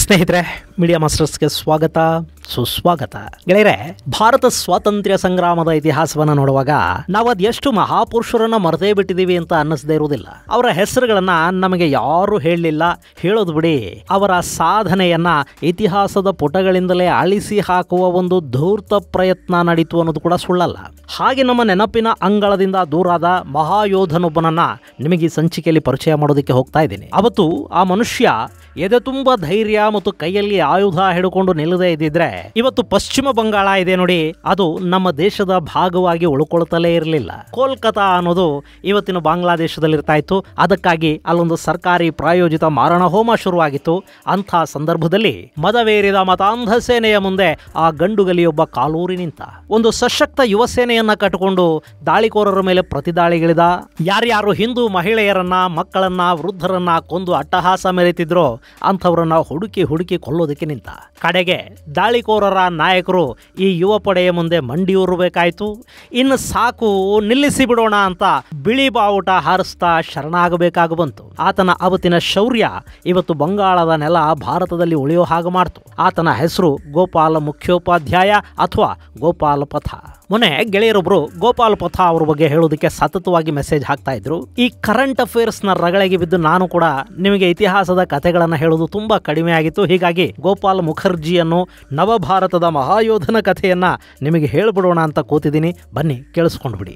ಸ್ನೇಹಿತರೆ ಮೀಡಿಯಾ ಮಾಸ್ಟರ್ಸ್ಗೆ ಸ್ವಾಗತ ಸುಸ್ವಾಗತ ಗೆಳೆಯರೆ ಭಾರತ ಸ್ವಾತಂತ್ರ್ಯ ಸಂಗ್ರಾಮದ ಇತಿಹಾಸವನ್ನು ನೋಡುವಾಗ ನಾವು ಅದೆಷ್ಟು ಮಹಾಪುರುಷರನ್ನ ಮರೆತೇ ಬಿಟ್ಟಿದ್ದೀವಿ ಅಂತ ಅನ್ನಿಸದೇ ಇರುವುದಿಲ್ಲ ಅವರ ಹೆಸರುಗಳನ್ನ ನಮಗೆ ಯಾರು ಹೇಳಲಿಲ್ಲ ಹೇಳೋದು ಬಿಡಿ ಅವರ ಸಾಧನೆಯನ್ನ ಇತಿಹಾಸದ ಪುಟಗಳಿಂದಲೇ ಅಳಿಸಿ ಹಾಕುವ ಒಂದು ಧೂರ್ತ ಪ್ರಯತ್ನ ನಡೀತು ಅನ್ನೋದು ಕೂಡ ಸುಳ್ಳಲ್ಲ ಹಾಗೆ ನಮ್ಮ ನೆನಪಿನ ಅಂಗಳದಿಂದ ದೂರಾದ ಮಹಾಯೋಧನೊಬ್ಬನನ್ನ ನಿಮಗೆ ಈ ಸಂಚಿಕೆಯಲ್ಲಿ ಪರಿಚಯ ಮಾಡೋದಕ್ಕೆ ಹೋಗ್ತಾ ಇದ್ದೀನಿ ಅವತ್ತು ಆ ಮನುಷ್ಯ ಎದೆ ತುಂಬ ಧೈರ್ಯ ಮತ್ತು ಕೈಯಲ್ಲಿ ಆಯುಧ ಹಿಡ್ಕೊಂಡು ನಿಲ್ಲದೆ ಇದ್ದಿದ್ರೆ ಇವತ್ತು ಪಶ್ಚಿಮ ಬಂಗಾಳ ಇದೆ ನೋಡಿ ಅದು ನಮ್ಮ ದೇಶದ ಭಾಗವಾಗಿ ಉಳ್ಕೊಳ್ತಲೇ ಇರಲಿಲ್ಲ ಕೋಲ್ಕತಾ ಅನ್ನೋದು ಇವತ್ತಿನ ಬಾಂಗ್ಲಾದೇಶದಲ್ಲಿರ್ತಾ ಇತ್ತು ಅದಕ್ಕಾಗಿ ಅಲ್ಲೊಂದು ಸರ್ಕಾರಿ ಪ್ರಾಯೋಜಿತ ಮಾರಣ ಹೋಮ ಶುರುವಾಗಿತ್ತು ಅಂಥ ಸಂದರ್ಭದಲ್ಲಿ ಮದವೇರಿದ ಮತಾಂಧ ಸೇನೆಯ ಮುಂದೆ ಆ ಗಂಡುಗಲಿಯೊಬ್ಬ ಕಾಲೂರಿ ನಿಂತ ಒಂದು ಸಶಕ್ತ ಯುವ ಸೇನೆಯನ್ನ ಕಟ್ಟಿಕೊಂಡು ದಾಳಿಕೋರರ ಮೇಲೆ ಪ್ರತಿದಾಳಿಗಿಳಿದ ಯಾರ್ಯಾರು ಹಿಂದೂ ಮಹಿಳೆಯರನ್ನ ಮಕ್ಕಳನ್ನ ವೃದ್ಧರನ್ನ ಕೊಂದು ಅಟ್ಟಹಾಸ ಮೆರೆತಿದ್ರೋ ಅಂಥವ್ರನ್ನ ಹುಡುಕಿ ಹುಡುಕಿ ಕೊಲ್ಲೋದಕ್ಕೆ ನಿಂತ ಕಡೆಗೆ ದಾಳಿಕೋರರ ನಾಯಕರು ಈ ಯುವ ಪಡೆಯ ಮುಂದೆ ಮಂಡಿಯೂರಬೇಕಾಯ್ತು ಇನ್ನು ಸಾಕು ನಿಲ್ಲಿಸಿ ಬಿಡೋಣ ಅಂತ ಬಿಳಿ ಬಾವುಟ ಹಾರಿಸ್ತಾ ಶರಣಾಗಬೇಕಾಗಿ ಬಂತು ಆತನ ಅವತ್ತಿನ ಶೌರ್ಯ ಇವತ್ತು ಬಂಗಾಳದ ನೆಲ ಭಾರತದಲ್ಲಿ ಉಳಿಯೋ ಹಾಗೆ ಮಾಡ್ತು ಆತನ ಹೆಸರು ಗೋಪಾಲ ಮುಖ್ಯೋಪಾಧ್ಯಾಯ ಅಥವಾ ಗೋಪಾಲ ಪಥ ಮೊನ್ನೆ ಗೆಳೆಯರೊಬ್ರು ಗೋಪಾಲ್ ಪಥ ಅವ್ರ ಬಗ್ಗೆ ಹೇಳೋದಕ್ಕೆ ಸತತವಾಗಿ ಮೆಸೇಜ್ ಹಾಕ್ತಾ ಇದ್ರು ಈ ಕರೆಂಟ್ ಅಫೇರ್ಸ್ನ ರಗಳೆಗೆ ಬಿದ್ದು ನಾನು ಕೂಡ ನಿಮಗೆ ಇತಿಹಾಸದ ಕಥೆಗಳನ್ನು ಹೇಳೋದು ತುಂಬಾ ಕಡಿಮೆ ಆಗಿತ್ತು ಹೀಗಾಗಿ ಗೋಪಾಲ್ ಮುಖರ್ಜಿಯನ್ನು ನವಭಾರತದ ಮಹಾಯೋಧನ ಕಥೆಯನ್ನ ನಿಮಗೆ ಹೇಳ್ಬಿಡೋಣ ಅಂತ ಕೂತಿದ್ದೀನಿ ಬನ್ನಿ ಕೇಳಿಸ್ಕೊಂಡು ಬಿಡಿ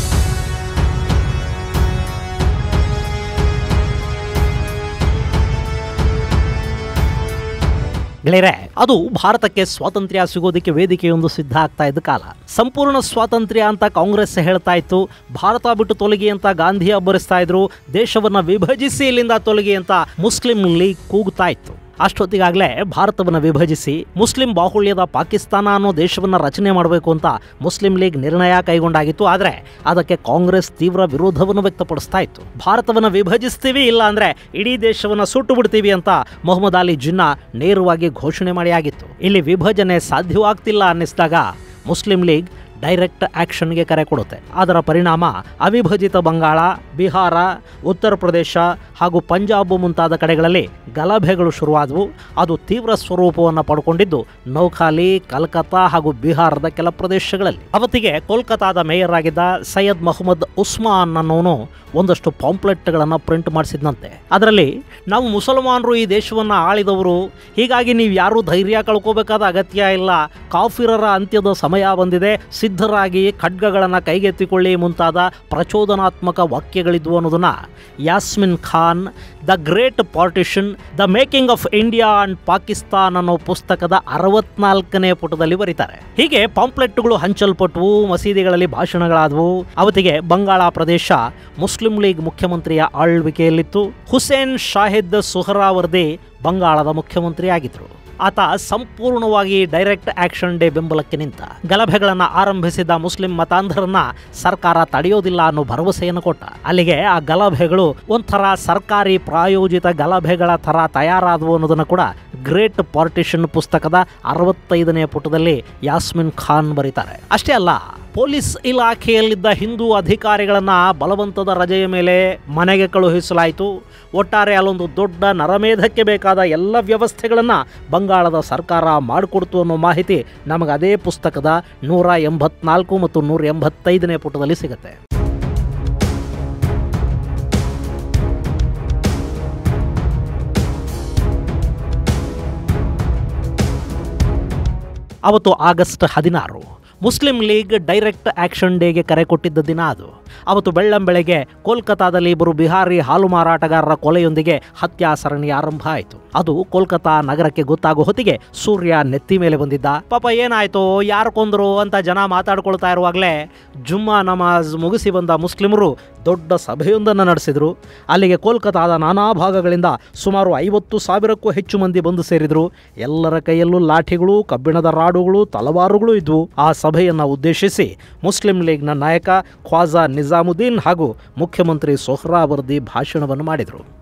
ಗೆಳೆಯರೆ ಅದು ಭಾರತಕ್ಕೆ ಸ್ವಾತಂತ್ರ್ಯ ಸಿಗೋದಕ್ಕೆ ವೇದಿಕೆಯೊಂದು ಸಿದ್ಧ ಆಗ್ತಾ ಇದ್ದ ಕಾಲ ಸಂಪೂರ್ಣ ಸ್ವಾತಂತ್ರ್ಯ ಅಂತ ಕಾಂಗ್ರೆಸ್ ಹೇಳ್ತಾ ಇತ್ತು ಭಾರತ ಬಿಟ್ಟು ತೊಲಗಿ ಅಂತ ಗಾಂಧಿ ಅಬ್ಬರಿಸ್ತಾ ಇದ್ರು ದೇಶವನ್ನ ವಿಭಜಿಸಿ ಇಲ್ಲಿಂದ ತೊಲಗಿ ಅಂತ ಮುಸ್ಲಿಂ ಲೀಗ್ ಕೂಗ್ತಾ ಇತ್ತು ಅಷ್ಟೊತ್ತಿಗಾಗಲೇ ಭಾರತವನ್ನು ವಿಭಜಿಸಿ ಮುಸ್ಲಿಂ ಬಾಹುಳ್ಯದ ಪಾಕಿಸ್ತಾನ ಅನ್ನೋ ದೇಶವನ್ನು ರಚನೆ ಮಾಡಬೇಕು ಅಂತ ಮುಸ್ಲಿಂ ಲೀಗ್ ನಿರ್ಣಯ ಕೈಗೊಂಡಾಗಿತ್ತು ಆದರೆ ಅದಕ್ಕೆ ಕಾಂಗ್ರೆಸ್ ತೀವ್ರ ವಿರೋಧವನ್ನು ವ್ಯಕ್ತಪಡಿಸ್ತಾ ಇತ್ತು ಭಾರತವನ್ನು ವಿಭಜಿಸ್ತೀವಿ ಇಲ್ಲ ಅಂದರೆ ಇಡೀ ದೇಶವನ್ನು ಸುಟ್ಟು ಬಿಡ್ತೀವಿ ಅಂತ ಮೊಹಮ್ಮದ್ ಅಲಿ ಜಿನ್ನಾ ನೇರವಾಗಿ ಘೋಷಣೆ ಮಾಡಿ ಆಗಿತ್ತು ಇಲ್ಲಿ ವಿಭಜನೆ ಸಾಧ್ಯವಾಗ್ತಿಲ್ಲ ಅನ್ನಿಸಿದಾಗ ಮುಸ್ಲಿಂ ಲೀಗ್ ಡೈರೆಕ್ಟ್ ಆಕ್ಷನ್ಗೆ ಕರೆ ಕೊಡುತ್ತೆ ಅದರ ಪರಿಣಾಮ ಅವಿಭಜಿತ ಬಂಗಾಳ ಬಿಹಾರ ಉತ್ತರ ಪ್ರದೇಶ ಹಾಗೂ ಪಂಜಾಬ್ ಮುಂತಾದ ಕಡೆಗಳಲ್ಲಿ ಗಲಭೆಗಳು ಶುರುವಾದವು ಅದು ತೀವ್ರ ಸ್ವರೂಪವನ್ನು ಪಡ್ಕೊಂಡಿದ್ದು ನೌಖಾಲಿ ಕಲ್ಕತ್ತಾ ಹಾಗೂ ಬಿಹಾರದ ಕೆಲ ಪ್ರದೇಶಗಳಲ್ಲಿ ಅವತ್ತಿಗೆ ಕೋಲ್ಕತಾದ ಮೇಯರ್ ಆಗಿದ್ದ ಸೈಯದ್ ಮೊಹಮ್ಮದ್ ಉಸ್ಮಾನ್ ಅನ್ನೋನು ಒಂದಷ್ಟು ಪಾಂಪ್ಲೆಟ್ಗಳನ್ನು ಪ್ರಿಂಟ್ ಮಾಡಿಸಿದ್ನಂತೆ ಅದರಲ್ಲಿ ನಾವು ಮುಸಲ್ಮಾನರು ಈ ದೇಶವನ್ನು ಆಳಿದವರು ಹೀಗಾಗಿ ನೀವು ಯಾರೂ ಧೈರ್ಯ ಕಳ್ಕೋಬೇಕಾದ ಅಗತ್ಯ ಇಲ್ಲ ಕಾಫಿರರ ಅಂತ್ಯದ ಸಮಯ ಬಂದಿದೆ ಸಿದ್ಧರಾಗಿ ಖಡ್ಗಗಳನ್ನು ಕೈಗೆತ್ತಿಕೊಳ್ಳಿ ಮುಂತಾದ ಪ್ರಚೋದನಾತ್ಮಕ ವಾಕ್ಯಗಳಿದ್ವು ಅನ್ನೋದನ್ನ Yasmin Khan the great partition the making of India and Pakistan ಅನ್ನೋ ಪುಸ್ತಕದ ಅರವತ್ನಾಲ್ಕನೇ ಪುಟದಲ್ಲಿ ಬರೀತಾರೆ ಹೀಗೆ ಪಾಂಪ್ಲೆಟ್ಗಳು ಹಂಚಲ್ಪಟ್ಟವು ಮಸೀದಿಗಳಲ್ಲಿ ಭಾಷಣಗಳಾದವು ಅವತ್ತಿಗೆ ಬಂಗಾಳ ಪ್ರದೇಶ ಮುಸ್ಲಿಂ ಲೀಗ್ ಮುಖ್ಯಮಂತ್ರಿಯ ಆಳ್ವಿಕೆಯಲ್ಲಿತ್ತು ಹುಸೇನ್ ಶಾಹಿದ್ ಸುಹರಾವರ್ದಿ ಬಂಗಾಳದ ಮುಖ್ಯಮಂತ್ರಿ ಆಗಿದ್ರು ಆತ ಸಂಪೂರ್ಣವಾಗಿ ಡೈರೆಕ್ಟ್ ಆಕ್ಷನ್ ಡೇ ಬೆಂಬಲಕ್ಕೆ ನಿಂತ ಗಲಭೆಗಳನ್ನು ಆರಂಭಿಸಿದ ಮುಸ್ಲಿಂ ಮತಾಂಧರನ್ನ ಸರ್ಕಾರ ತಡೆಯೋದಿಲ್ಲ ಅನ್ನೋ ಭರವಸೆಯನ್ನು ಕೊಟ್ಟ ಅಲ್ಲಿಗೆ ಆ ಗಲಭೆಗಳು ಒಂಥರ ಸರ್ಕಾರಿ ಪ್ರಾಯೋಜಿತ ಗಲಭೆಗಳ ಥರ ತಯಾರಾದವು ಅನ್ನೋದನ್ನು ಕೂಡ ಗ್ರೇಟ್ ಪಾರ್ಟಿಷನ್ ಪುಸ್ತಕದ ಅರವತ್ತೈದನೇ ಪುಟದಲ್ಲಿ ಯಾಸ್ಮಿನ್ ಖಾನ್ ಬರೀತಾರೆ ಅಷ್ಟೇ ಅಲ್ಲ ಪೊಲೀಸ್ ಇಲಾಖೆಯಲ್ಲಿದ್ದ ಹಿಂದೂ ಅಧಿಕಾರಿಗಳನ್ನ ಬಲವಂತದ ರಜೆಯ ಮೇಲೆ ಮನೆಗೆ ಕಳುಹಿಸಲಾಯಿತು ಒಟ್ಟಾರೆ ಅಲ್ಲೊಂದು ದೊಡ್ಡ ನರಮೇಧಕ್ಕೆ ಬೇಕಾದ ಎಲ್ಲ ವ್ಯವಸ್ಥೆಗಳನ್ನು ಬಂಗಾಳದ ಸರ್ಕಾರ ಮಾಡಿಕೊಡ್ತು ಅನ್ನೋ ಮಾಹಿತಿ ನಮಗೆ ಅದೇ ಪುಸ್ತಕದ ನೂರ ಎಂಬತ್ನಾಲ್ಕು ಮತ್ತು ನೂರ ಎಂಬತ್ತೈದನೇ ಪುಟದಲ್ಲಿ ಸಿಗುತ್ತೆ ಅವತ್ತು ಆಗಸ್ಟ್ ಹದಿನಾರು ಮುಸ್ಲಿಂ ಲೀಗ್ ಡೈರೆಕ್ಟ್ ಆಕ್ಷನ್ ಡೇಗೆ ಕರೆ ಕೊಟ್ಟಿದ್ದ ದಿನ ಅದು ಅವತ್ತು ಬೆಳ್ಳಂಬೆಳಗ್ಗೆ ಕೋಲ್ಕತಾದಲ್ಲಿ ಇಬ್ಬರು ಬಿಹಾರಿ ಹಾಲು ಮಾರಾಟಗಾರರ ಕೊಲೆಯೊಂದಿಗೆ ಹತ್ಯಾಸರಣಿ ಆರಂಭ ಆಯಿತು ಅದು ಕೋಲ್ಕತಾ ನಗರಕ್ಕೆ ಗೊತ್ತಾಗೋ ಹೊತ್ತಿಗೆ ಸೂರ್ಯ ನೆತ್ತಿ ಮೇಲೆ ಬಂದಿದ್ದ ಪಾಪ ಏನಾಯ್ತು ಯಾರು ಕೊಂದ್ರು ಅಂತ ಜನ ಮಾತಾಡ್ಕೊಳ್ತಾ ಇರುವಾಗಲೇ ಜುಮ್ಮಾ ನಮಾಜ್ ಮುಗಿಸಿ ಬಂದ ಮುಸ್ಲಿಮರು ದೊಡ್ಡ ಸಭೆಯೊಂದನ್ನು ನಡೆಸಿದರು ಅಲ್ಲಿಗೆ ಕೋಲ್ಕತಾದ ನಾನಾ ಭಾಗಗಳಿಂದ ಸುಮಾರು ಐವತ್ತು ಸಾವಿರಕ್ಕೂ ಹೆಚ್ಚು ಮಂದಿ ಬಂದು ಸೇರಿದರು ಎಲ್ಲರ ಕೈಯಲ್ಲೂ ಲಾಠಿಗಳು ಕಬ್ಬಿಣದ ರಾಡುಗಳು ತಲವಾರುಗಳು ಇದ್ವು ಆ ಸಭೆಯನ್ನು ಉದ್ದೇಶಿಸಿ ಮುಸ್ಲಿಂ ಲೀಗ್ನ ನಾಯಕ ಖ್ವಾಜಾ ನಿಜಾಮುದ್ದೀನ್ ಹಾಗೂ ಮುಖ್ಯಮಂತ್ರಿ ಸೊಹ್ರಾವರ್ದಿ ಭಾಷಣವನ್ನು ಮಾಡಿದರು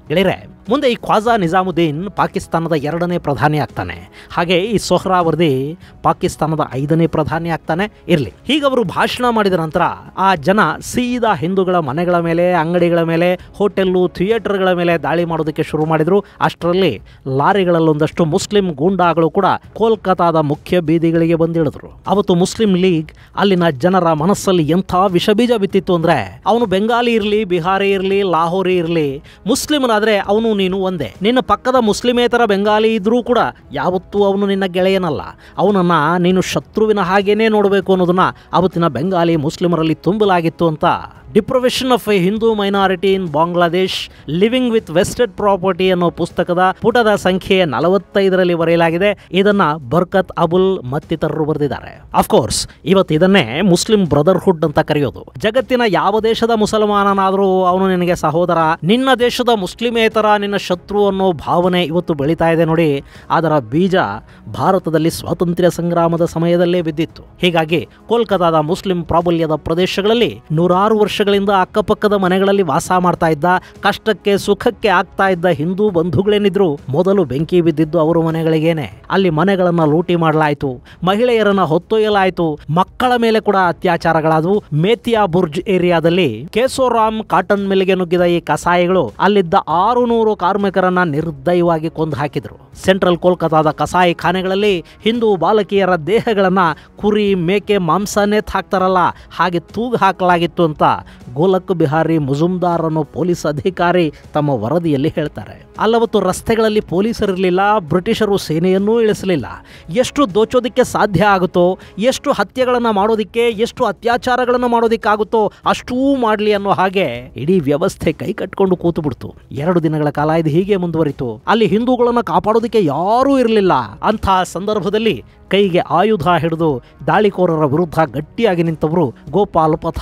ಗೆಳೆಯರೆ ಮುಂದೆ ಈ ಖ್ವಾಜಾ ನಿಜಾಮುದ್ದೀನ್ ಪಾಕಿಸ್ತಾನದ ಎರಡನೇ ಪ್ರಧಾನಿ ಆಗ್ತಾನೆ ಹಾಗೆ ಈ ಸೊಹ್ರಾವರ್ದಿ ಪಾಕಿಸ್ತಾನದ ಐದನೇ ಪ್ರಧಾನಿ ಆಗ್ತಾನೆ ಇರಲಿ ಹೀಗೆ ಅವರು ಭಾಷಣ ಮಾಡಿದ ನಂತರ ಆ ಜನ ಸೀದಾ ಹಿಂದೂಗಳ ಮನೆಗಳ ಮೇಲೆ ಅಂಗಡಿಗಳ ಮೇಲೆ ಹೋಟೆಲ್ಲು ಥಿಯೇಟರ್ಗಳ ಮೇಲೆ ದಾಳಿ ಮಾಡೋದಕ್ಕೆ ಶುರು ಮಾಡಿದ್ರು ಅಷ್ಟರಲ್ಲಿ ಲಾರಿಗಳಲ್ಲೊಂದಷ್ಟು ಮುಸ್ಲಿಂ ಗೂಂಡಾಗಳು ಕೂಡ ಕೋಲ್ಕತಾದ ಮುಖ್ಯ ಬೀದಿಗಳಿಗೆ ಬಂದಿಳಿದ್ರು ಅವತ್ತು ಮುಸ್ಲಿಂ ಲೀಗ್ ಅಲ್ಲಿನ ಜನರ ಮನಸ್ಸಲ್ಲಿ ಎಂಥ ವಿಷಬೀಜ ಬಿತ್ತಿತ್ತು ಅಂದ್ರೆ ಅವನು ಬೆಂಗಾಲಿ ಇರಲಿ ಬಿಹಾರಿ ಇರಲಿ ಲಾಹೋರಿ ಇರಲಿ ಮುಸ್ಲಿಮನಾದ್ರೆ ಅವನು ನೀನು ಒಂದೇ ನಿನ್ನ ಪಕ್ಕದ ಮುಸ್ಲಿಮೇತರ ಬೆಂಗಾಲಿ ಇದ್ರೂ ಕೂಡ ಯಾವತ್ತೂ ಅವನು ನಿನ್ನ ಗೆಳೆಯನಲ್ಲ ಅವನನ್ನ ನೀನು ಶತ್ರುವಿನ ಹಾಗೇನೆ ನೋಡಬೇಕು ಅನ್ನೋದನ್ನ ಅವತ್ತಿನ ಬೆಂಗಾಲಿ ಮುಸ್ಲಿಮರಲ್ಲಿ ತುಂಬಲಾಗಿತ್ತು ಅಂತ deprivation of a Hindu minority in Bangladesh living with vested property ಅನ್ನೋ ಪುಸ್ತಕದ ಪುಟದ ಸಂಖ್ಯೆ ನಲವತ್ತೈದರಲ್ಲಿ ಬರೆಯಲಾಗಿದೆ ಇದನ್ನ ಬರ್ಕತ್ ಅಬುಲ್ ಮತ್ತಿತರರು ಬರೆದಿದ್ದಾರೆ ಅಫ್ಕೋರ್ಸ್ ಇವತ್ತು ಇದನ್ನೇ ಮುಸ್ಲಿಂ ಬ್ರದರ್ಹುಡ್ ಅಂತ ಕರೆಯೋದು ಜಗತ್ತಿನ ಯಾವ ದೇಶದ ಮುಸಲ್ಮಾನನಾದರೂ ಅವನು ನಿನಗೆ ಸಹೋದರ ನಿನ್ನ ದೇಶದ ಮುಸ್ಲಿಮೇತರ ನಿನ್ನ ಶತ್ರು ಅನ್ನೋ ಭಾವನೆ ಇವತ್ತು ಬೆಳೀತಾ ಇದೆ ನೋಡಿ ಅದರ ಬೀಜ ಭಾರತದಲ್ಲಿ ಸ್ವಾತಂತ್ರ್ಯ ಸಂಗ್ರಾಮದ ಸಮಯದಲ್ಲೇ ಬಿದ್ದಿತ್ತು ಹೀಗಾಗಿ ಕೋಲ್ಕತಾದ ಮುಸ್ಲಿಂ ಪ್ರಾಬಲ್ಯದ ಪ್ರದೇಶಗಳಲ್ಲಿ ನೂರಾರು ವರ್ಷಗಳಿಂದ ಅಕ್ಕಪಕ್ಕದ ಮನೆಗಳಲ್ಲಿ ವಾಸ ಮಾಡ್ತಾ ಇದ್ದ ಕಷ್ಟಕ್ಕೆ ಸುಖಕ್ಕೆ ಆಗ್ತಾ ಇದ್ದ ಹಿಂದೂ ಬಂಧುಗಳೇನಿದ್ರು ಮೊದಲು ಬೆಂಕಿ ಬಿದ್ದಿದ್ದು ಅವರ ಮನೆಗಳಿಗೇನೆ ಅಲ್ಲಿ ಮನೆಗಳನ್ನ ಲೂಟಿ ಮಾಡಲಾಯಿತು ಮಹಿಳೆಯರನ್ನ ಹೊತ್ತೊಯ್ಯಲಾಯಿತು ಮಕ್ಕಳ ಮೇಲೆ ಕೂಡ ಅತ್ಯಾಚಾರಗಳಾದವು ಮೇತಿಯಾ ಬುರ್ಜ್ ಏರಿಯಾದಲ್ಲಿ ಕೇಸೋರಾಮ್ ಕಾಟನ್ ಮಿಲ್ಗೆ ನುಗ್ಗಿದ ಈ ಕಸಾಯಿಗಳು ಅಲ್ಲಿದ್ದ ಆರು ನೂರು ಕಾರ್ಮಿಕರನ್ನ ನಿರ್ದಯವಾಗಿ ಕೊಂದು ಹಾಕಿದ್ರು ಸೆಂಟ್ರಲ್ ಕೋಲ್ಕತಾದ ಕಸಾಯಿ ಖಾನೆಗಳಲ್ಲಿ ಹಿಂದೂ ಬಾಲಕಿಯರ ದೇಹಗಳನ್ನ ಕುರಿ ಮೇಕೆ ಮಾಂಸನೇ ಹಾಕ್ತಾರಲ್ಲ ಹಾಗೆ ತೂಗು ಹಾಕಲಾಗಿತ್ತು ಅಂತ ಗೋಲಕ್ ಬಿಹಾರಿ ಮುಜುಮ್ದಾರ್ ಅನ್ನೋ ಪೊಲೀಸ್ ಅಧಿಕಾರಿ ತಮ್ಮ ವರದಿಯಲ್ಲಿ ಹೇಳ್ತಾರೆ ಅಲ್ಲವತ್ತು ರಸ್ತೆಗಳಲ್ಲಿ ಪೊಲೀಸರಿರಲಿಲ್ಲ ಬ್ರಿಟಿಷರು ಸೇನೆಯನ್ನೂ ಇಳಿಸಲಿಲ್ಲ ಎಷ್ಟು ದೋಚೋದಕ್ಕೆ ಸಾಧ್ಯ ಆಗುತ್ತೋ ಎಷ್ಟು ಹತ್ಯೆಗಳನ್ನು ಮಾಡೋದಕ್ಕೆ ಎಷ್ಟು ಅತ್ಯಾಚಾರಗಳನ್ನು ಮಾಡೋದಕ್ಕಾಗುತ್ತೋ ಅಷ್ಟೂ ಮಾಡಲಿ ಅನ್ನೋ ಹಾಗೆ ಇಡೀ ವ್ಯವಸ್ಥೆ ಕೈ ಕಟ್ಕೊಂಡು ಕೂತು ಬಿಡ್ತು ಎರಡು ದಿನಗಳ ಕಾಲ ಇದು ಹೀಗೆ ಮುಂದುವರಿತು ಅಲ್ಲಿ ಹಿಂದೂಗಳನ್ನು ಕಾಪಾಡೋದಕ್ಕೆ ಯಾರೂ ಇರಲಿಲ್ಲ ಅಂಥ ಸಂದರ್ಭದಲ್ಲಿ ಕೈಗೆ ಆಯುಧ ಹಿಡಿದು ದಾಳಿಕೋರರ ವಿರುದ್ಧ ಗಟ್ಟಿಯಾಗಿ ನಿಂತವರು ಗೋಪಾಲ್ ಪಥ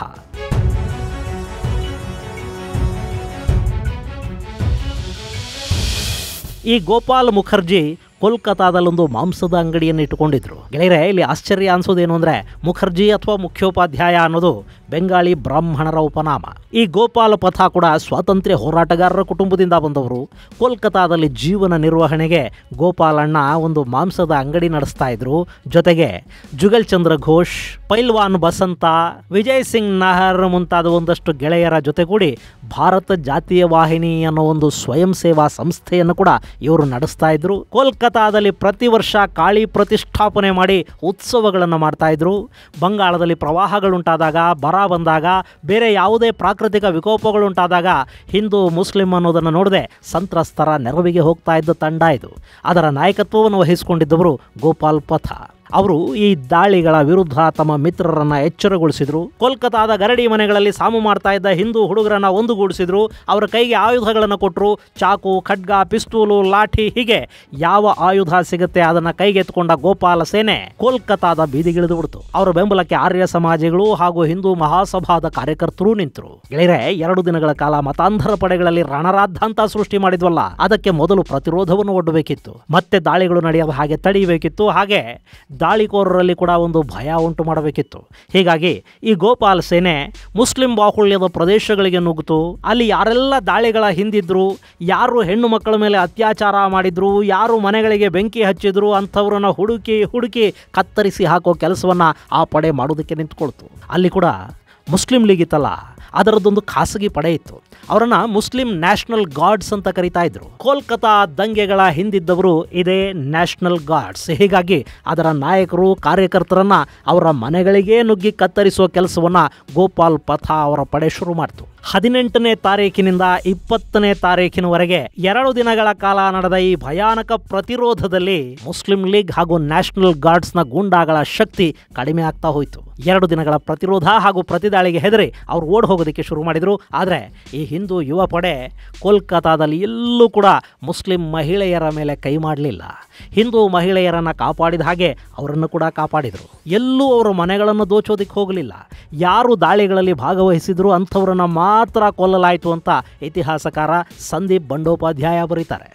ಈ ಗೋಪಾಲ್ ಮುಖರ್ಜಿ ಕೋಲ್ಕತಾದಲ್ಲೊಂದು ಮಾಂಸದ ಅಂಗಡಿಯನ್ನು ಇಟ್ಟುಕೊಂಡಿದ್ರು ಗೆಳೆಯರೆ ಇಲ್ಲಿ ಆಶ್ಚರ್ಯ ಅನ್ಸೋದೇನು ಅಂದ್ರೆ ಮುಖರ್ಜಿ ಅಥವಾ ಮುಖ್ಯೋಪಾಧ್ಯಾಯ ಅನ್ನೋದು ಬೆಂಗಾಳಿ ಬ್ರಾಹ್ಮಣರ ಉಪನಾಮ ಈ ಗೋಪಾಲ ಪಥ ಕೂಡ ಸ್ವಾತಂತ್ರ್ಯ ಹೋರಾಟಗಾರರ ಕುಟುಂಬದಿಂದ ಬಂದವರು ಕೋಲ್ಕತಾದಲ್ಲಿ ಜೀವನ ನಿರ್ವಹಣೆಗೆ ಗೋಪಾಲಣ್ಣ ಒಂದು ಮಾಂಸದ ಅಂಗಡಿ ನಡೆಸ್ತಾ ಇದ್ರು ಜೊತೆಗೆ ಜುಗಲ್ ಚಂದ್ರ ಘೋಷ್ ಪೈಲ್ವಾನ್ ಬಸಂತ ವಿಜಯ್ ಸಿಂಗ್ ನಹರ್ ಮುಂತಾದ ಒಂದಷ್ಟು ಗೆಳೆಯರ ಜೊತೆಗೂಡಿ ಭಾರತ ಜಾತೀಯ ವಾಹಿನಿ ಅನ್ನೋ ಒಂದು ಸ್ವಯಂ ಸೇವಾ ಸಂಸ್ಥೆಯನ್ನು ಕೂಡ ಇವರು ನಡೆಸ್ತಾ ಇದ್ರು ಕೋಲ್ಕತಾದಲ್ಲಿ ಪ್ರತಿ ವರ್ಷ ಕಾಳಿ ಪ್ರತಿಷ್ಠಾಪನೆ ಮಾಡಿ ಉತ್ಸವಗಳನ್ನು ಮಾಡ್ತಾ ಇದ್ರು ಬಂಗಾಳದಲ್ಲಿ ಪ್ರವಾಹಗಳುಂಟಾದಾಗ ಬರ ಬಂದಾಗ ಬೇರೆ ಯಾವುದೇ ಪ್ರಾಕೃತಿಕ ವಿಕೋಪಗಳುಂಟಾದಾಗ ಹಿಂದೂ ಮುಸ್ಲಿಂ ಅನ್ನೋದನ್ನು ನೋಡದೆ ಸಂತ್ರಸ್ತರ ನೆರವಿಗೆ ಹೋಗ್ತಾ ಇದ್ದ ತಂಡ ಇದು ಅದರ ನಾಯಕತ್ವವನ್ನು ವಹಿಸಿಕೊಂಡಿದ್ದವರು ಗೋಪಾಲ್ ಪಥ ಅವರು ಈ ದಾಳಿಗಳ ವಿರುದ್ಧ ತಮ್ಮ ಮಿತ್ರರನ್ನ ಎಚ್ಚರಗೊಳಿಸಿದ್ರು ಕೋಲ್ಕತಾದ ಗರಡಿ ಮನೆಗಳಲ್ಲಿ ಸಾಮು ಮಾಡ್ತಾ ಇದ್ದ ಹಿಂದೂ ಹುಡುಗರನ್ನ ಒಂದುಗೂಡಿಸಿದ್ರು ಅವರ ಕೈಗೆ ಆಯುಧಗಳನ್ನು ಕೊಟ್ಟರು ಚಾಕು ಖಡ್ಗ ಪಿಸ್ತೂಲು ಲಾಠಿ ಹೀಗೆ ಯಾವ ಆಯುಧ ಸಿಗುತ್ತೆ ಅದನ್ನ ಕೈಗೆತ್ಕೊಂಡ ಗೋಪಾಲ ಸೇನೆ ಕೋಲ್ಕತಾದ ಬೀದಿಗಿಳಿದು ಬಿಡ್ತು ಅವರ ಬೆಂಬಲಕ್ಕೆ ಆರ್ಯ ಸಮಾಜಿಗಳು ಹಾಗೂ ಹಿಂದೂ ಮಹಾಸಭಾದ ಕಾರ್ಯಕರ್ತರು ನಿಂತರು ಗೆಳೆಯರೆ ಎರಡು ದಿನಗಳ ಕಾಲ ಮತಾಂಧರ ಪಡೆಗಳಲ್ಲಿ ರಣರಾದ್ಧಾಂತ ಸೃಷ್ಟಿ ಮಾಡಿದ್ವಲ್ಲ ಅದಕ್ಕೆ ಮೊದಲು ಪ್ರತಿರೋಧವನ್ನು ಒಡ್ಡಬೇಕಿತ್ತು ಮತ್ತೆ ದಾಳಿಗಳು ನಡೆಯದ ಹಾಗೆ ತಡೆಯಬೇಕಿತ್ತು ಹಾಗೆ ದಾಳಿಕೋರರಲ್ಲಿ ಕೂಡ ಒಂದು ಭಯ ಉಂಟು ಮಾಡಬೇಕಿತ್ತು ಹೀಗಾಗಿ ಈ ಗೋಪಾಲ್ ಸೇನೆ ಮುಸ್ಲಿಂ ಬಾಹುಳ್ಯದ ಪ್ರದೇಶಗಳಿಗೆ ನುಗ್ಗಿತು ಅಲ್ಲಿ ಯಾರೆಲ್ಲ ದಾಳಿಗಳ ಹಿಂದಿದ್ರು ಯಾರು ಹೆಣ್ಣು ಮಕ್ಕಳ ಮೇಲೆ ಅತ್ಯಾಚಾರ ಮಾಡಿದ್ರು ಯಾರು ಮನೆಗಳಿಗೆ ಬೆಂಕಿ ಹಚ್ಚಿದ್ರು ಅಂಥವ್ರನ್ನ ಹುಡುಕಿ ಹುಡುಕಿ ಕತ್ತರಿಸಿ ಹಾಕೋ ಕೆಲಸವನ್ನ ಆ ಪಡೆ ಮಾಡೋದಕ್ಕೆ ನಿಂತ್ಕೊಳ್ತು ಅಲ್ಲಿ ಕೂಡ ಮುಸ್ಲಿಂ ಲೀಗ್ ಇತ್ತಲ್ಲ ಅದರದ್ದೊಂದು ಖಾಸಗಿ ಪಡೆ ಇತ್ತು ಅವರನ್ನ ಮುಸ್ಲಿಂ ನ್ಯಾಷನಲ್ ಗಾರ್ಡ್ಸ್ ಅಂತ ಕರಿತಾ ಇದ್ರು ಕೋಲ್ಕತಾ ದಂಗೆಗಳ ಹಿಂದಿದ್ದವರು ಇದೇ ನ್ಯಾಷನಲ್ ಗಾರ್ಡ್ಸ್ ಹೀಗಾಗಿ ಅದರ ನಾಯಕರು ಕಾರ್ಯಕರ್ತರನ್ನ ಅವರ ಮನೆಗಳಿಗೇ ನುಗ್ಗಿ ಕತ್ತರಿಸುವ ಕೆಲಸವನ್ನ ಗೋಪಾಲ್ ಪಥ ಅವರ ಪಡೆ ಶುರು ಮಾಡ್ತು ಹದಿನೆಂಟನೇ ತಾರೀಕಿನಿಂದ ಇಪ್ಪತ್ತನೇ ತಾರೀಕಿನವರೆಗೆ ಎರಡು ದಿನಗಳ ಕಾಲ ನಡೆದ ಈ ಭಯಾನಕ ಪ್ರತಿರೋಧದಲ್ಲಿ ಮುಸ್ಲಿಂ ಲೀಗ್ ಹಾಗೂ ನ್ಯಾಷನಲ್ ಗಾರ್ಡ್ಸ್ನ ಗೂಂಡಾಗಳ ಶಕ್ತಿ ಕಡಿಮೆ ಆಗ್ತಾ ಹೋಯಿತು ಎರಡು ದಿನಗಳ ಪ್ರತಿರೋಧ ಹಾಗೂ ಪ್ರತಿದಾಳಿಗೆ ಹೆದರಿ ಅವ್ರು ಓಡ್ ಹೋಗೋದಕ್ಕೆ ಶುರು ಮಾಡಿದ್ರು ಆದರೆ ಈ ಹಿಂದೂ ಯುವ ಪಡೆ ಕೋಲ್ಕತಾದಲ್ಲಿ ಎಲ್ಲೂ ಕೂಡ ಮುಸ್ಲಿಂ ಮಹಿಳೆಯರ ಮೇಲೆ ಕೈ ಮಾಡಲಿಲ್ಲ ಹಿಂದೂ ಮಹಿಳೆಯರನ್ನು ಕಾಪಾಡಿದ ಹಾಗೆ ಅವರನ್ನು ಕೂಡ ಕಾಪಾಡಿದರು ಎಲ್ಲೂ ಅವರ ಮನೆಗಳನ್ನು ದೋಚೋದಕ್ಕೆ ಹೋಗಲಿಲ್ಲ ಯಾರು ದಾಳಿಗಳಲ್ಲಿ ಭಾಗವಹಿಸಿದ್ರು ಅಂಥವ್ರನ್ನ ಮಾತ್ರ ಕೊಲ್ಲಲಾಯಿತು ಅಂತ ಇತಿಹಾಸಕಾರ ಸಂದೀಪ್ ಬಂಡೋಪಾಧ್ಯಾಯ ಬರೀತಾರೆ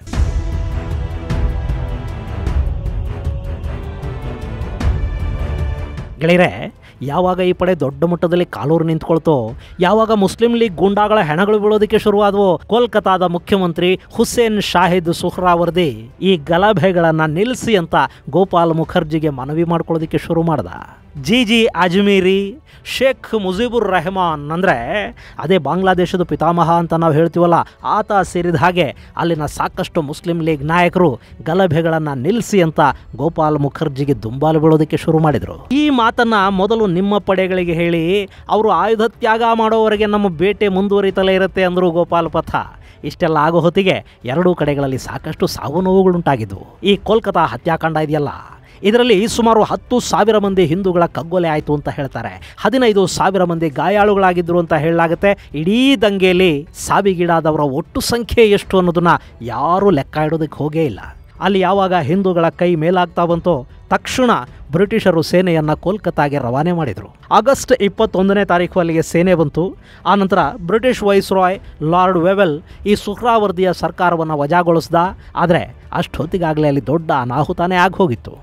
ಗೆಳೆಯರೆ ಯಾವಾಗ ಈ ಪಡೆ ದೊಡ್ಡ ಮಟ್ಟದಲ್ಲಿ ಕಾಲೂರು ನಿಂತ್ಕೊಳ್ತೋ ಯಾವಾಗ ಮುಸ್ಲಿಂ ಲೀಗ್ ಗೂಂಡಾಗಳ ಹೆಣಗಳು ಬೀಳೋದಕ್ಕೆ ಶುರುವಾದವು ಕೋಲ್ಕತಾದ ಮುಖ್ಯಮಂತ್ರಿ ಹುಸೇನ್ ಶಾಹಿದ್ ಸುಹ್ರಾವರ್ದಿ ಈ ಗಲಭೆಗಳನ್ನ ನಿಲ್ಲಿಸಿ ಅಂತ ಗೋಪಾಲ್ ಮುಖರ್ಜಿಗೆ ಮನವಿ ಮಾಡ್ಕೊಳ್ಳೋದಕ್ಕೆ ಶುರು ಮಾಡ್ದ ಜಿ ಜಿ ಅಜ್ಮೀರಿ ಶೇಖ್ ಮುಜೀಬುರ್ ರೆಹಮಾನ್ ಅಂದರೆ ಅದೇ ಬಾಂಗ್ಲಾದೇಶದ ಪಿತಾಮಹ ಅಂತ ನಾವು ಹೇಳ್ತೀವಲ್ಲ ಆತ ಸೇರಿದ ಹಾಗೆ ಅಲ್ಲಿನ ಸಾಕಷ್ಟು ಮುಸ್ಲಿಂ ಲೀಗ್ ನಾಯಕರು ಗಲಭೆಗಳನ್ನು ನಿಲ್ಲಿಸಿ ಅಂತ ಗೋಪಾಲ್ ಮುಖರ್ಜಿಗೆ ದುಂಬಾಲು ಬೀಳೋದಕ್ಕೆ ಶುರು ಮಾಡಿದರು ಈ ಮಾತನ್ನ ಮೊದಲು ನಿಮ್ಮ ಪಡೆಗಳಿಗೆ ಹೇಳಿ ಅವರು ಆಯುಧ ತ್ಯಾಗ ಮಾಡೋವರೆಗೆ ನಮ್ಮ ಬೇಟೆ ಮುಂದುವರಿತಲೇ ಇರುತ್ತೆ ಅಂದರು ಗೋಪಾಲ್ ಪಥ ಇಷ್ಟೆಲ್ಲ ಆಗೋ ಹೊತ್ತಿಗೆ ಎರಡೂ ಕಡೆಗಳಲ್ಲಿ ಸಾಕಷ್ಟು ಸಾವು ನೋವುಗಳುಂಟಾಗಿದ್ದವು ಈ ಕೋಲ್ಕತಾ ಹತ್ಯಾಕಾಂಡ ಇದೆಯಲ್ಲ ಇದರಲ್ಲಿ ಸುಮಾರು ಹತ್ತು ಸಾವಿರ ಮಂದಿ ಹಿಂದೂಗಳ ಕಗ್ಗೊಲೆ ಆಯಿತು ಅಂತ ಹೇಳ್ತಾರೆ ಹದಿನೈದು ಸಾವಿರ ಮಂದಿ ಗಾಯಾಳುಗಳಾಗಿದ್ದರು ಅಂತ ಹೇಳಲಾಗುತ್ತೆ ಇಡೀ ದಂಗೆಯಲ್ಲಿ ಸಾವಿಗೀಡಾದವರ ಒಟ್ಟು ಸಂಖ್ಯೆ ಎಷ್ಟು ಅನ್ನೋದನ್ನ ಯಾರೂ ಲೆಕ್ಕ ಇಡೋದಕ್ಕೆ ಹೋಗೇ ಇಲ್ಲ ಅಲ್ಲಿ ಯಾವಾಗ ಹಿಂದೂಗಳ ಕೈ ಮೇಲಾಗ್ತಾ ಬಂತೋ ತಕ್ಷಣ ಬ್ರಿಟಿಷರು ಸೇನೆಯನ್ನು ಕೋಲ್ಕತ್ತಾಗೆ ರವಾನೆ ಮಾಡಿದರು ಆಗಸ್ಟ್ ಇಪ್ಪತ್ತೊಂದನೇ ತಾರೀಕು ಅಲ್ಲಿಗೆ ಸೇನೆ ಬಂತು ಆನಂತರ ಬ್ರಿಟಿಷ್ ವೈಸ್ರಾಯ್ ಲಾರ್ಡ್ ವೆವೆಲ್ ಈ ಸುಹ್ರಾವರ್ದಿಯ ಸರ್ಕಾರವನ್ನು ವಜಾಗೊಳಿಸ್ದ ಆದರೆ ಅಷ್ಟೊತ್ತಿಗಾಗಲೇ ಅಲ್ಲಿ ದೊಡ್ಡ ಅನಾಹುತಾನೇ ಆಗಿ ಹೋಗಿತ್ತು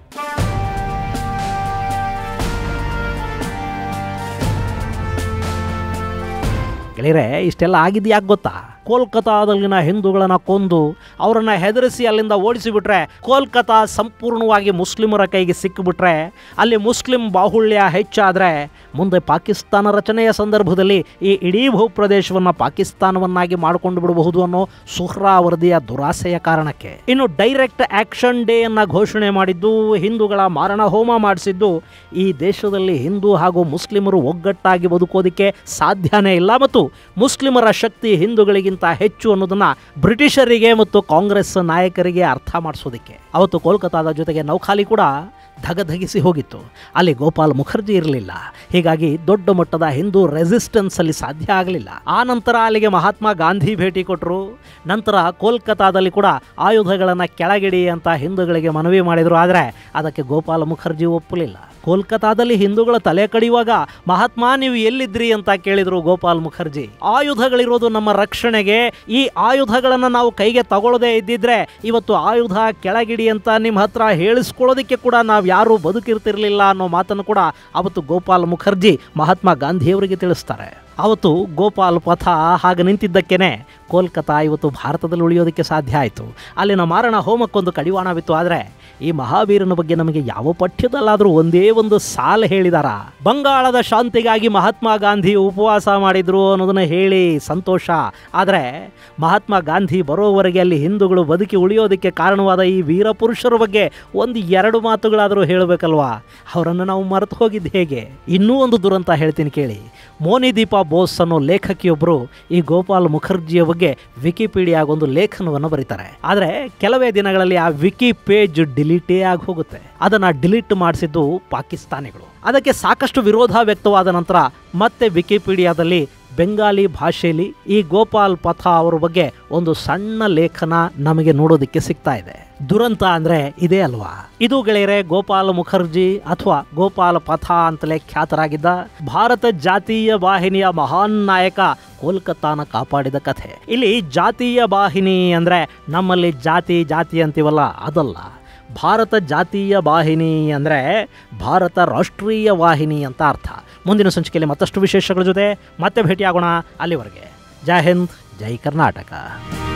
ಗೆಳೆಯರೆ ಇಷ್ಟೆಲ್ಲ ಆಗಿದ್ದು ಯಾಕೆ ಗೊತ್ತಾ ಕೋಲ್ಕತಾದಲ್ಲಿನ ಹಿಂದೂಗಳನ್ನ ಕೊಂದು ಅವರನ್ನ ಹೆದರಿಸಿ ಅಲ್ಲಿಂದ ಓಡಿಸಿಬಿಟ್ರೆ ಕೋಲ್ಕತಾ ಸಂಪೂರ್ಣವಾಗಿ ಮುಸ್ಲಿಮರ ಕೈಗೆ ಸಿಕ್ಕಿಬಿಟ್ರೆ ಅಲ್ಲಿ ಮುಸ್ಲಿಂ ಬಾಹುಳ್ಯ ಹೆಚ್ಚಾದರೆ ಮುಂದೆ ಪಾಕಿಸ್ತಾನ ರಚನೆಯ ಸಂದರ್ಭದಲ್ಲಿ ಈ ಇಡೀ ಭೂಪ್ರದೇಶವನ್ನು ಪಾಕಿಸ್ತಾನವನ್ನಾಗಿ ಮಾಡಿಕೊಂಡು ಬಿಡಬಹುದು ಅನ್ನೋ ಸುಹ್ರಾವರ್ದಿಯ ದುರಾಸೆಯ ಕಾರಣಕ್ಕೆ ಇನ್ನು ಡೈರೆಕ್ಟ್ ಆಕ್ಷನ್ ಡೇ ಅನ್ನ ಘೋಷಣೆ ಮಾಡಿದ್ದು ಹಿಂದೂಗಳ ಮಾರಣ ಹೋಮ ಮಾಡಿಸಿದ್ದು ಈ ದೇಶದಲ್ಲಿ ಹಿಂದೂ ಹಾಗೂ ಮುಸ್ಲಿಮರು ಒಗ್ಗಟ್ಟಾಗಿ ಬದುಕೋದಕ್ಕೆ ಸಾಧ್ಯನೇ ಇಲ್ಲ ಮತ್ತು ಮುಸ್ಲಿಮರ ಶಕ್ತಿ ಹಿಂದೂಗಳಿಗಿಂತ ಹೆಚ್ಚು ಅನ್ನೋದನ್ನ ಬ್ರಿಟಿಷರಿಗೆ ಮತ್ತು ಕಾಂಗ್ರೆಸ್ ನಾಯಕರಿಗೆ ಅರ್ಥ ಮಾಡಿಸೋದಕ್ಕೆ ಅವತ್ತು ಕೋಲ್ಕತಾದ ಜೊತೆಗೆ ನೌಖಾಲಿ ಕೂಡ ಧಗಧಗಿಸಿ ಹೋಗಿತ್ತು ಅಲ್ಲಿ ಗೋಪಾಲ್ ಮುಖರ್ಜಿ ಇರಲಿಲ್ಲ ಹೀಗಾಗಿ ದೊಡ್ಡ ಮಟ್ಟದ ಹಿಂದೂ ರೆಸಿಸ್ಟೆನ್ಸ್ ಅಲ್ಲಿ ಸಾಧ್ಯ ಆಗಲಿಲ್ಲ ಆ ನಂತರ ಅಲ್ಲಿಗೆ ಮಹಾತ್ಮ ಗಾಂಧಿ ಭೇಟಿ ಕೊಟ್ಟರು ನಂತರ ಕೋಲ್ಕತಾದಲ್ಲಿ ಕೂಡ ಆಯುಧಗಳನ್ನು ಕೆಳಗಿಡಿ ಅಂತ ಹಿಂದೂಗಳಿಗೆ ಮನವಿ ಮಾಡಿದರು ಆದರೆ ಅದಕ್ಕೆ ಗೋಪಾಲ್ ಮುಖರ್ಜಿ ಒಪ್ಪಲಿಲ್ಲ ಕೋಲ್ಕತಾದಲ್ಲಿ ಹಿಂದೂಗಳ ತಲೆ ಕಡಿಯುವಾಗ ಮಹಾತ್ಮ ನೀವು ಎಲ್ಲಿದ್ರಿ ಅಂತ ಕೇಳಿದ್ರು ಗೋಪಾಲ್ ಮುಖರ್ಜಿ ಆಯುಧಗಳಿರೋದು ನಮ್ಮ ರಕ್ಷಣೆಗೆ ಈ ಆಯುಧಗಳನ್ನು ನಾವು ಕೈಗೆ ತಗೊಳ್ಳದೇ ಇದ್ದಿದ್ರೆ ಇವತ್ತು ಆಯುಧ ಕೆಳಗಿಡಿ ಅಂತ ನಿಮ್ಮ ಹತ್ರ ಹೇಳಿಸ್ಕೊಳ್ಳೋದಕ್ಕೆ ಕೂಡ ನಾವು ಯಾರು ಬದುಕಿರ್ತಿರ್ಲಿಲ್ಲ ಅನ್ನೋ ಮಾತನ್ನು ಕೂಡ ಅವತ್ತು ಗೋಪಾಲ್ ಮುಖರ್ಜಿ ಮಹಾತ್ಮ ಗಾಂಧಿಯವರಿಗೆ ತಿಳಿಸ್ತಾರೆ ಅವತ್ತು ಗೋಪಾಲ್ ಪಥ ಹಾಗೆ ನಿಂತಿದ್ದಕ್ಕೇನೆ ಕೋಲ್ಕತಾ ಇವತ್ತು ಭಾರತದಲ್ಲಿ ಉಳಿಯೋದಕ್ಕೆ ಸಾಧ್ಯ ಆಯಿತು ಅಲ್ಲಿನ ಮಾರಣ ಹೋಮಕ್ಕೊಂದು ಕಡಿವಾಣವಿತ್ತು ಆದರೆ ಈ ಮಹಾವೀರನ ಬಗ್ಗೆ ನಮಗೆ ಯಾವ ಪಠ್ಯದಲ್ಲಾದರೂ ಒಂದೇ ಒಂದು ಸಾಲ ಹೇಳಿದಾರ ಬಂಗಾಳದ ಶಾಂತಿಗಾಗಿ ಮಹಾತ್ಮ ಗಾಂಧಿ ಉಪವಾಸ ಮಾಡಿದ್ರು ಅನ್ನೋದನ್ನ ಹೇಳಿ ಸಂತೋಷ ಆದರೆ ಮಹಾತ್ಮ ಗಾಂಧಿ ಬರೋವರೆಗೆ ಅಲ್ಲಿ ಹಿಂದೂಗಳು ಬದುಕಿ ಉಳಿಯೋದಕ್ಕೆ ಕಾರಣವಾದ ಈ ವೀರ ಪುರುಷರ ಬಗ್ಗೆ ಒಂದು ಎರಡು ಮಾತುಗಳಾದರೂ ಹೇಳಬೇಕಲ್ವಾ ಅವರನ್ನು ನಾವು ಮರೆತು ಹೋಗಿದ್ದು ಹೇಗೆ ಇನ್ನೂ ಒಂದು ದುರಂತ ಹೇಳ್ತೀನಿ ಕೇಳಿ ಮೋನಿದೀಪಾ ಬೋಸ್ ಅನ್ನೋ ಲೇಖಕಿಯೊಬ್ಬರು ಈ ಗೋಪಾಲ್ ಮುಖರ್ಜಿಯ ಬಗ್ಗೆ ವಿಕಿಪೀಡಿಯಾಗೊಂದು ಲೇಖನವನ್ನು ಬರೀತಾರೆ ಆದರೆ ಕೆಲವೇ ದಿನಗಳಲ್ಲಿ ಆ ವಿಕಿ ಪೇಜ್ ಡಿಲೀಟೇ ಆಗಿ ಹೋಗುತ್ತೆ ಅದನ್ನು ಡಿಲೀಟ್ ಮಾಡಿಸಿದ್ದು ಪಾಕಿಸ್ತಾನಿಗಳು ಅದಕ್ಕೆ ಸಾಕಷ್ಟು ವಿರೋಧ ವ್ಯಕ್ತವಾದ ನಂತರ ಮತ್ತೆ ವಿಕಿಪೀಡಿಯಾದಲ್ಲಿ ಬೆಂಗಾಲಿ ಭಾಷೆಯಲ್ಲಿ ಈ ಗೋಪಾಲ್ ಪಥ ಅವರ ಬಗ್ಗೆ ಒಂದು ಸಣ್ಣ ಲೇಖನ ನಮಗೆ ನೋಡೋದಕ್ಕೆ ಸಿಗ್ತಾ ಇದೆ ದುರಂತ ಅಂದ್ರೆ ಇದೇ ಅಲ್ವಾ ಇದು ಗೆಳೆಯರೆ ಗೋಪಾಲ್ ಮುಖರ್ಜಿ ಅಥವಾ ಗೋಪಾಲ್ ಪಥ ಅಂತಲೇ ಖ್ಯಾತರಾಗಿದ್ದ ಭಾರತ ಜಾತೀಯ ವಾಹಿನಿಯ ಮಹಾನ್ ನಾಯಕ ಕೋಲ್ಕತ್ತಾನ ಕಾಪಾಡಿದ ಕಥೆ ಇಲ್ಲಿ ಜಾತೀಯ ವಾಹಿನಿ ಅಂದ್ರೆ ನಮ್ಮಲ್ಲಿ ಜಾತಿ ಜಾತಿ ಅಂತೀವಲ್ಲ ಅದಲ್ಲ ಭಾರತ ಜಾತೀಯ ವಾಹಿನಿ ಅಂದರೆ ಭಾರತ ರಾಷ್ಟ್ರೀಯ ವಾಹಿನಿ ಅಂತ ಅರ್ಥ ಮುಂದಿನ ಸಂಚಿಕೆಯಲ್ಲಿ ಮತ್ತಷ್ಟು ವಿಶೇಷಗಳ ಜೊತೆ ಮತ್ತೆ ಭೇಟಿಯಾಗೋಣ ಅಲ್ಲಿವರೆಗೆ ಜೈ ಹಿಂದ್ ಜೈ ಕರ್ನಾಟಕ